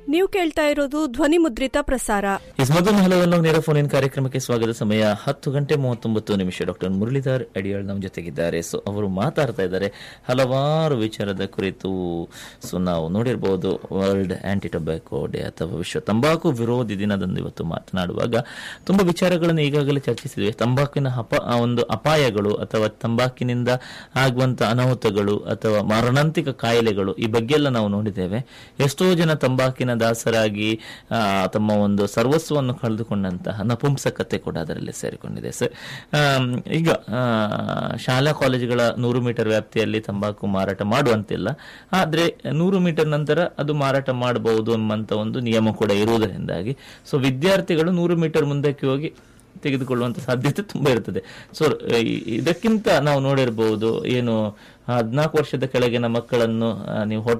ನೀವು ಕೇಳ್ತಾ ಇರೋದು ಧ್ವನಿ ಮುದ್ರಿತ ಪ್ರಸಾರ ಇಸ್ ಮೊದಲು ಹಲವಲ್ಲ ನೇರ ಫೋನ್ ಇನ್ ಕಾರ್ಯಕ್ರಮಕ್ಕೆ ಸ್ವಾಗತ ಸಮಯ ಹತ್ತು ಗಂಟೆ ಮೂವತ್ತೊಂಬತ್ತು ನಿಮಿಷ ಡಾಕ್ಟರ್ ಮುರಳೀಧರ್ ಅಡಿಯಾಳ್ ನಮ್ಮ ಜೊತೆಗಿದ್ದಾರೆ ಸೊ ಅವರು ಮಾತಾಡ್ತಾ ಇದ್ದಾರೆ ಹಲವಾರು ವಿಚಾರದ ಕುರಿತು ಸೊ ನಾವು ನೋಡಿರ್ಬೋದು ವರ್ಲ್ಡ್ ಆಂಟಿ ಟೊಬ್ಯಾಕೋ ಡೇ ಅಥವಾ ವಿಶ್ವ ತಂಬಾಕು ವಿರೋಧಿ ದಿನದಂದು ಇವತ್ತು ಮಾತನಾಡುವಾಗ ತುಂಬಾ ವಿಚಾರಗಳನ್ನು ಈಗಾಗಲೇ ಚರ್ಚಿಸಿದ್ವಿ ತಂಬಾಕಿನ ಅಪ ಆ ಒಂದು ಅಪಾಯಗಳು ಅಥವಾ ತಂಬಾಕಿನಿಂದ ಆಗುವಂತ ಅನಾಹುತಗಳು ಅಥವಾ ಮಾರಣಾಂತಿಕ ಕಾಯಿಲೆಗಳು ಈ ಬಗ್ಗೆ ಎಲ್ಲ ನಾವು ನೋಡಿದ್ದೇವೆ ಎಷ್ಟೋ ಜನ ತಂಬಾಕಿನ ದಾಸರಾಗಿ ಆ, ತಮ್ಮ ಒಂದು ಸರ್ವಸ್ವವನ್ನು ಕಳೆದುಕೊಂಡಂತಹ ನಪುಂಸಕತೆ ಕೂಡ ಅದರಲ್ಲಿ ಸೇರಿಕೊಂಡಿದೆ ಸರ್ ಆಮ್, ಈಗ ಆ, ಶಾಲಾ ಕಾಲೇಜುಗಳ ನೂರು ಮೀಟರ್ ವ್ಯಾಪ್ತಿಯಲ್ಲಿ ತಂಬಾಕು ಮಾರಾಟ ಮಾಡುವಂತಿಲ್ಲ ಆದ್ರೆ ನೂರು ಮೀಟರ್ ನಂತರ ಅದು ಮಾರಾಟ ಮಾಡಬಹುದು ಎಂಬಂತ ಒಂದು ನಿಯಮ ಕೂಡ ಇರುವುದರಿಂದಾಗಿ ಸೊ ವಿದ್ಯಾರ್ಥಿಗಳು ನೂರು ಮೀಟರ್ ಮುಂದಕ್ಕೆ ಹೋಗಿ ತೆಗೆದುಕೊಳ್ಳುವಂತ ಸಾಧ್ಯತೆ ತುಂಬಾ ಇರ್ತದೆ ಸೊ ಇದಕ್ಕಿಂತ ನಾವು ನೋಡಿರಬಹುದು ಏನು ಹದಿನಾಲ್ಕು ವರ್ಷದ ಕೆಳಗಿನ ಮಕ್ಕಳನ್ನು ಆ, ನೀವು